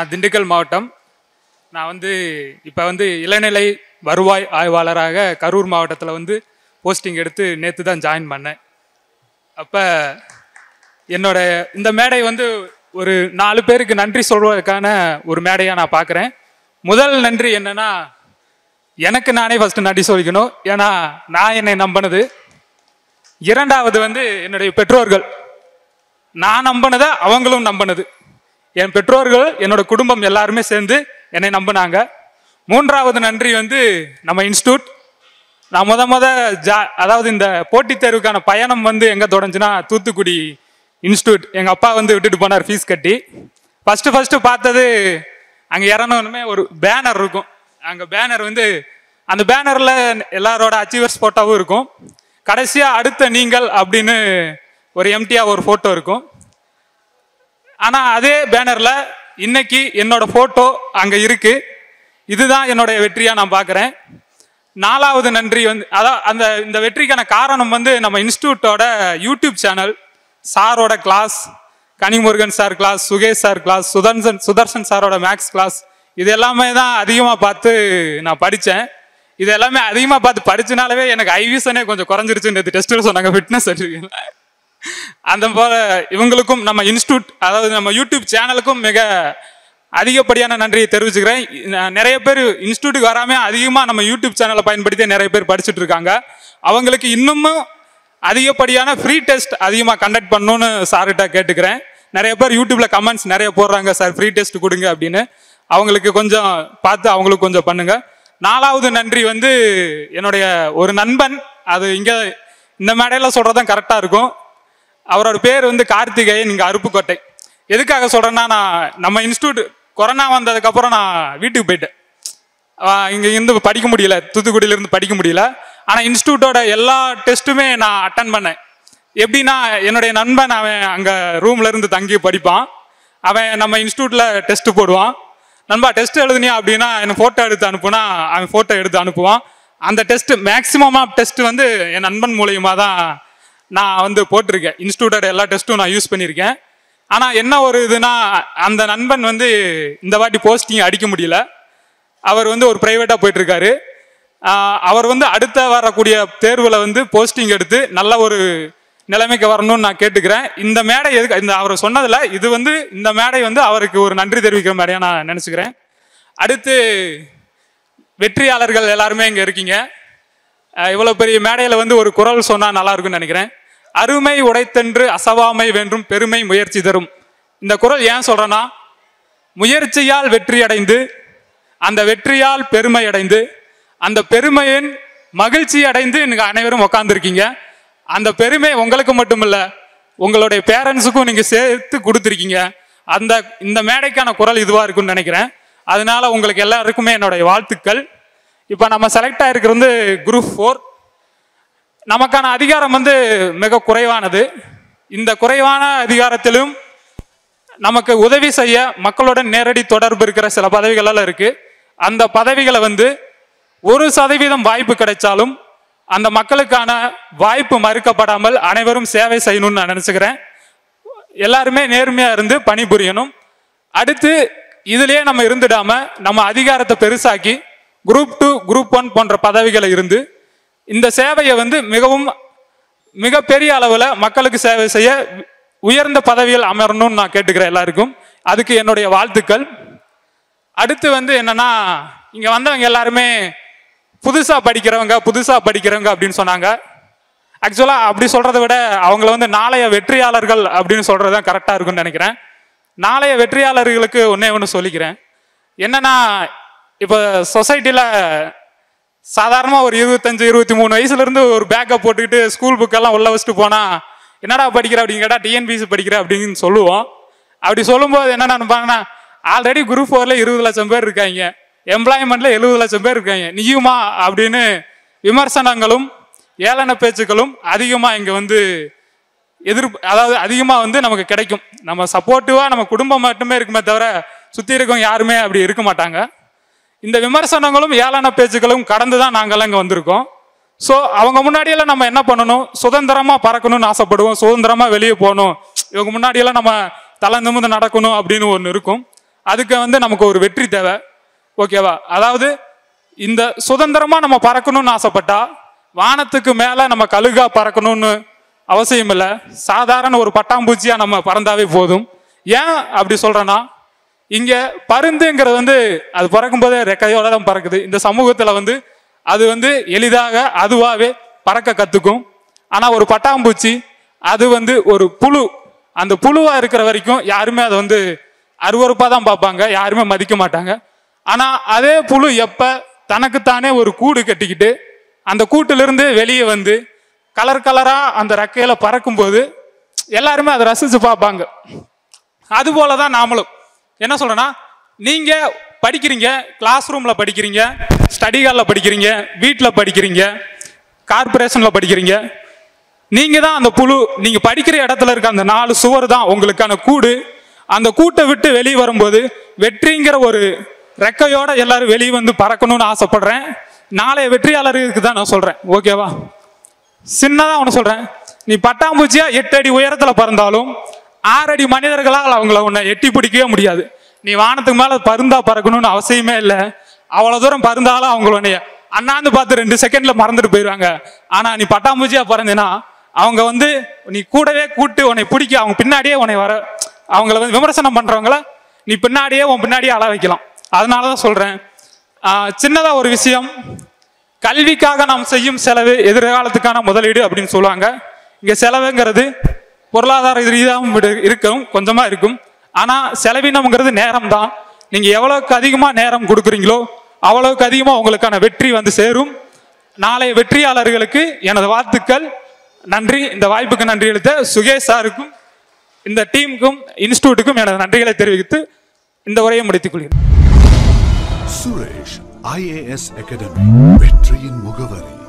நான் திண்டுக்கல் மாவட்டம் நான் வந்து இப்போ வந்து இளநிலை வருவாய் ஆய்வாளராக கரூர் மாவட்டத்தில் வந்து போஸ்டிங் எடுத்து நேற்று தான் ஜாயின் பண்ணேன் அப்போ என்னோட இந்த மேடை வந்து ஒரு நாலு பேருக்கு நன்றி சொல்வதற்கான ஒரு மேடையாக நான் பார்க்குறேன் முதல் நன்றி என்னன்னா எனக்கு நானே ஃபஸ்ட்டு நன்றி சொல்லிக்கணும் ஏன்னா நான் என்னை நம்பினது இரண்டாவது வந்து என்னுடைய பெற்றோர்கள் நான் நம்பினதை அவங்களும் நம்பினது என் பெற்றோர்கள் என்னோட குடும்பம் எல்லாருமே சேர்ந்து என்னை நம்பினாங்க மூன்றாவது நன்றி வந்து நம்ம இன்ஸ்டியூட் நான் முத முத ஜா அதாவது இந்த போட்டித் தேர்வுக்கான பயணம் வந்து எங்கே தொடங்குச்சுன்னா தூத்துக்குடி இன்ஸ்டியூட் எங்கள் அப்பா வந்து விட்டுட்டு போனார் ஃபீஸ் கட்டி ஃபஸ்ட்டு ஃபஸ்ட்டு பார்த்தது அங்கே இறங்கணுமே ஒரு பேனர் இருக்கும் அங்கே பேனர் வந்து அந்த பேனரில் எல்லாரோட அச்சீவர்ஸ் ஃபோட்டோவும் இருக்கும் கடைசியாக அடுத்த நீங்கள் அப்படின்னு ஒரு எம்டியாக ஒரு ஃபோட்டோ இருக்கும் ஆனால் அதே பேனரில் இன்னைக்கு என்னோட ஃபோட்டோ அங்கே இருக்கு இதுதான் என்னுடைய வெற்றியாக நான் பார்க்குறேன் நாலாவது நன்றி வந்து அதான் அந்த இந்த வெற்றிக்கான காரணம் வந்து நம்ம இன்ஸ்டியூட்டோட யூடியூப் சேனல் சாரோட class Kanimurugan sir class Sukesh sir class Sudarshan Sudarshan சாரோட மேக்ஸ் கிளாஸ் இது எல்லாமே தான் அதிகமாக பார்த்து நான் படித்தேன் இது எல்லாமே அதிகமாக பார்த்து படிச்சனாலவே எனக்கு ஐவிசனே கொஞ்சம் குறைஞ்சிருச்சு நேற்று டெஸ்ட்டில் சொன்னாங்க ஃபிட்னஸ் சர்டிஃபிகேட் அந்த போல இவங்களுக்கும் நம்ம இன்ஸ்டியூட் அதாவது நம்ம யூடியூப் சேனலுக்கும் மிக அதிகப்படியான நன்றியை தெரிவிச்சுக்கிறேன் நான் நிறைய பேர் இன்ஸ்டியூட்டுக்கு வராம அதிகமாக நம்ம யூடியூப் சேனலை பயன்படுத்தி நிறைய பேர் படிச்சுட்டு இருக்காங்க அவங்களுக்கு இன்னமும் அதிகப்படியான ஃப்ரீ டெஸ்ட் அதிகமாக கண்டக்ட் பண்ணணும்னு சார்கிட்ட கேட்டுக்கிறேன் நிறைய பேர் யூடியூப்ல கமெண்ட்ஸ் நிறைய போடுறாங்க சார் ஃப்ரீ டெஸ்ட் கொடுங்க அப்படின்னு அவங்களுக்கு கொஞ்சம் பார்த்து அவங்களுக்கு கொஞ்சம் பண்ணுங்க நாலாவது நன்றி வந்து என்னுடைய ஒரு நண்பன் அது இங்கே இந்த மேடையில் சொல்கிறதான் கரெக்டாக இருக்கும் அவரோட பேர் வந்து கார்த்திகேயன் இங்கே அருப்புக்கோட்டை எதுக்காக சொல்கிறேன்னா நான் நம்ம இன்ஸ்டியூட் கொரோனா வந்ததுக்கப்புறம் நான் வீட்டுக்கு போயிட்டேன் ஆஹ் இங்க இருந்து படிக்க முடியல தூத்துக்குடியில இருந்து படிக்க முடியல ஆனா இன்ஸ்டியூட்டோட எல்லா டெஸ்ட்டுமே நான் அட்டன் பண்ணேன் எப்படின்னா என்னுடைய நண்பன் அவன் அங்க ரூம்ல இருந்து தங்கி படிப்பான் அவன் நம்ம இன்ஸ்டியூட்ல டெஸ்ட் போடுவான் நண்பா டெஸ்ட் எழுதுனியா அப்படின்னா எனக்கு ஃபோட்டோ எடுத்து அனுப்புனா அவன் ஃபோட்டோ எடுத்து அனுப்புவான் அந்த டெஸ்ட் மேக்ஸிமம் ஆஃப் டெஸ்ட் வந்து என் நண்பன் மூலியமா தான் நான் வந்து போட்டிருக்கேன் இன்ஸ்டியூட்டோட எல்லா டெஸ்ட்டும் நான் யூஸ் பண்ணியிருக்கேன் ஆனால் என்ன ஒரு இதுனா அந்த நண்பன் வந்து இந்த வாட்டி போஸ்டிங் அடிக்க முடியல அவர் வந்து ஒரு ப்ரைவேட்டாக போயிட்டுருக்காரு அவர் வந்து அடுத்த வரக்கூடிய தேர்வில் வந்து போஸ்டிங் எடுத்து நல்ல ஒரு நிலைமைக்கு வரணும்னு நான் கேட்டுக்கிறேன் இந்த மேடை எதுக்கு இந்த அவர் சொன்னதில் இது வந்து இந்த மேடை வந்து அவருக்கு ஒரு நன்றி தெரிவிக்கிற மாதிரியா நான் நினச்சிக்கிறேன் அடுத்து வெற்றியாளர்கள் எல்லாருமே இங்கே இருக்கீங்க இவ்வளோ பெரிய மேடையில் வந்து ஒரு குரல் சொன்னால் நல்லா இருக்கும்னு நினைக்கிறேன் அருமை உடைத்தென்று அசவாமை வென்றும் பெருமை முயற்சி தரும் இந்த குரல் ஏன் சொல்கிறேன்னா முயற்சியால் வெற்றி அடைந்து அந்த வெற்றியால் பெருமை அடைந்து அந்த பெருமையின் மகிழ்ச்சி அடைந்து நீங்க அனைவரும் உக்காந்துருக்கீங்க அந்த பெருமை உங்களுக்கு மட்டும் இல்ல உங்களுடைய பேரண்ட்ஸுக்கும் நீங்க சேர்த்து கொடுத்துருக்கீங்க அந்த இந்த மேடைக்கான குரல் இதுவா இருக்கும்னு நினைக்கிறேன் அதனால உங்களுக்கு எல்லாருக்குமே என்னுடைய வாழ்த்துக்கள் இப்போ நம்ம செலக்ட் ஆயிருக்கிறது வந்து குரூப் ஃபோர் நமக்கான அதிகாரம் வந்து மிக குறைவானது இந்த குறைவான அதிகாரத்திலும் நமக்கு உதவி செய்ய மக்களுடன் நேரடி தொடர்பு இருக்கிற சில பதவிகள் எல்லாம் இருக்கு அந்த பதவிகளை வந்து ஒரு சதவீதம் வாய்ப்பு கிடைச்சாலும் அந்த மக்களுக்கான வாய்ப்பு மறுக்கப்படாமல் அனைவரும் சேவை செய்யணும்னு நான் நினைச்சுக்கிறேன் எல்லாருமே நேர்மையா இருந்து பணிபுரியணும் அடுத்து இதுலயே நம்ம இருந்துடாம நம்ம அதிகாரத்தை பெருசாக்கி குரூப் டூ குரூப் ஒன் போன்ற பதவிகளை இருந்து இந்த சேவையை வந்து மிகவும் மிகப்பெரிய அளவில் மக்களுக்கு சேவை செய்ய உயர்ந்த பதவியில் அமரணும்னு நான் கேட்டுக்கிறேன் எல்லாருக்கும் அதுக்கு என்னுடைய வாழ்த்துக்கள் அடுத்து வந்து என்னன்னா இங்க வந்தவங்க எல்லாருமே புதுசா படிக்கிறவங்க புதுசா படிக்கிறவங்க அப்படின்னு சொன்னாங்க ஆக்சுவலா அப்படி சொல்றதை விட அவங்கள வந்து நாளைய வெற்றியாளர்கள் அப்படின்னு சொல்றது தான் கரெக்டா இருக்கும்னு நினைக்கிறேன் நாளைய வெற்றியாளர்களுக்கு ஒன்னே ஒன்று சொல்லிக்கிறேன் என்னன்னா இப்போ சொசைட்டியில் சாதாரணமாக ஒரு இருபத்தஞ்சு இருபத்தி மூணு வயசுல இருந்து ஒரு பேக்கை போட்டுக்கிட்டு ஸ்கூல் புக்கெல்லாம் உள்ள வச்சுட்டு போனா என்னடா படிக்கிற அப்படின்னு கேட்டால் டிஎன்பிசி படிக்கிற அப்படின்னு சொல்லுவோம் அப்படி சொல்லும்போது என்ன நினைப்பாங்கன்னா ஆல்ரெடி குரூப் ஃபோரில் இருபது லட்சம் பேர் இருக்காங்க எம்ப்ளாய்மெண்ட்ல எழுபது லட்சம் பேர் இருக்காங்க நீயுமா அப்படின்னு விமர்சனங்களும் ஏளன பேச்சுக்களும் அதிகமாக இங்கே வந்து எதிர் அதாவது அதிகமாக வந்து நமக்கு கிடைக்கும் நம்ம சப்போர்ட்டிவாக நம்ம குடும்பம் மட்டுமே இருக்குமே தவிர சுற்றி இருக்கவங்க யாருமே அப்படி இருக்க மாட்டாங்க இந்த விமர்சனங்களும் ஏளன பேச்சுக்களும் கடந்து தான் நாங்கள்லாம் இங்கே வந்திருக்கோம் ஸோ அவங்க முன்னாடியெல்லாம் நம்ம என்ன பண்ணணும் சுதந்திரமா பறக்கணும்னு ஆசைப்படுவோம் சுதந்திரமா வெளியே போகணும் இவங்க முன்னாடியெல்லாம் நம்ம தலை நிமிர்ந்து நடக்கணும் அப்படின்னு ஒன்று இருக்கும் அதுக்கு வந்து நமக்கு ஒரு வெற்றி தேவை ஓகேவா அதாவது இந்த சுதந்திரமா நம்ம பறக்கணும்னு ஆசைப்பட்டா வானத்துக்கு மேல நம்ம கழுகா பறக்கணும்னு அவசியம் இல்லை சாதாரண ஒரு பட்டாம்பூச்சியா நம்ம பறந்தாவே போதும் ஏன் அப்படி சொல்றேன்னா இங்க பருந்துங்கிறது வந்து அது பறக்கும் போதே ரெக்கையோட தான் பறக்குது இந்த சமூகத்துல வந்து அது வந்து எளிதாக அதுவாகவே பறக்க கத்துக்கும் ஆனா ஒரு பட்டாம்பூச்சி அது வந்து ஒரு புழு அந்த புழுவா இருக்கிற வரைக்கும் யாருமே அதை வந்து அருவருப்பா தான் பார்ப்பாங்க யாருமே மதிக்க மாட்டாங்க ஆனா அதே புழு எப்ப தனக்குத்தானே ஒரு கூடு கட்டிக்கிட்டு அந்த கூட்டிலிருந்து வெளியே வந்து கலர் கலரா அந்த ரெக்கையில பறக்கும்போது எல்லாருமே அதை ரசிச்சு பார்ப்பாங்க அது போல தான் நாமளும் என்ன சொல்றேன்னா நீங்க படிக்கிறீங்க கிளாஸ் ரூம்ல படிக்கிறீங்க ஸ்டடி ஹாலில் படிக்கிறீங்க வீட்டில் படிக்கிறீங்க கார்பரேஷன்ல படிக்கிறீங்க நீங்க தான் அந்த புழு நீங்க படிக்கிற இடத்துல இருக்க அந்த நாலு சுவர் தான் உங்களுக்கான கூடு அந்த கூட்டை விட்டு வெளியே வரும்போது வெற்றிங்கிற ஒரு ரெக்கையோட எல்லாரும் வெளியே வந்து பறக்கணும்னு ஆசைப்படுறேன் நாளைய வெற்றியாளருக்கு தான் நான் சொல்றேன் ஓகேவா சின்னதா ஒன்று சொல்றேன் நீ பட்டாம்பூச்சியா எட்டு அடி உயரத்துல பறந்தாலும் ஆறு அடி மனிதர்களால் அவங்கள உன்னை எட்டி பிடிக்கவே முடியாது நீ வானத்துக்கு மேல பருந்தா பறக்கணும்னு அவசியமே இல்லை அவ்வளவு தூரம் பறந்தாலும் அவங்கள உன்னைய அண்ணாந்து பார்த்து ரெண்டு செகண்ட்ல மறந்துட்டு போயிடுவாங்க ஆனா நீ பட்டாம்பூச்சியா பறந்தேன்னா அவங்க வந்து நீ கூடவே கூட்டு உன்னை பிடிக்க அவங்க பின்னாடியே உன்னை வர அவங்கள வந்து விமர்சனம் பண்றவங்கள நீ பின்னாடியே உன் பின்னாடியே அழ வைக்கலாம் அதனால தான் சொல்றேன் ஆஹ் சின்னதா ஒரு விஷயம் கல்விக்காக நாம் செய்யும் செலவு எதிர்காலத்துக்கான முதலீடு அப்படின்னு சொல்லுவாங்க இங்க செலவுங்கிறது பொருளாதார ரீதியாகவும் விடு- இருக்கும் கொஞ்சமா இருக்கும் ஆனா செலவினம்ங்கிறது நேரம் தான் நீங்க எவ்வளவுக்கு அதிகமா நேரம் கொடுக்குறீங்களோ அவ்வளவுக்கு அதிகமா உங்களுக்கான வெற்றி வந்து சேரும் நாளைய வெற்றியாளர்களுக்கு எனது வாழ்த்துக்கள் நன்றி இந்த வாய்ப்புக்கு நன்றி எழுத்த சுகேஷ் சாருக்கும் இந்த டீமுக்கும் இன்ஸ்டியூட்டுக்கும் எனது நன்றிகளை தெரிவித்து இந்த உரையை முடித்துக் கொள்கிறேன் சுரேஷ் ஐஏஎஸ் அகாடமி வெற்றியின் முகவரி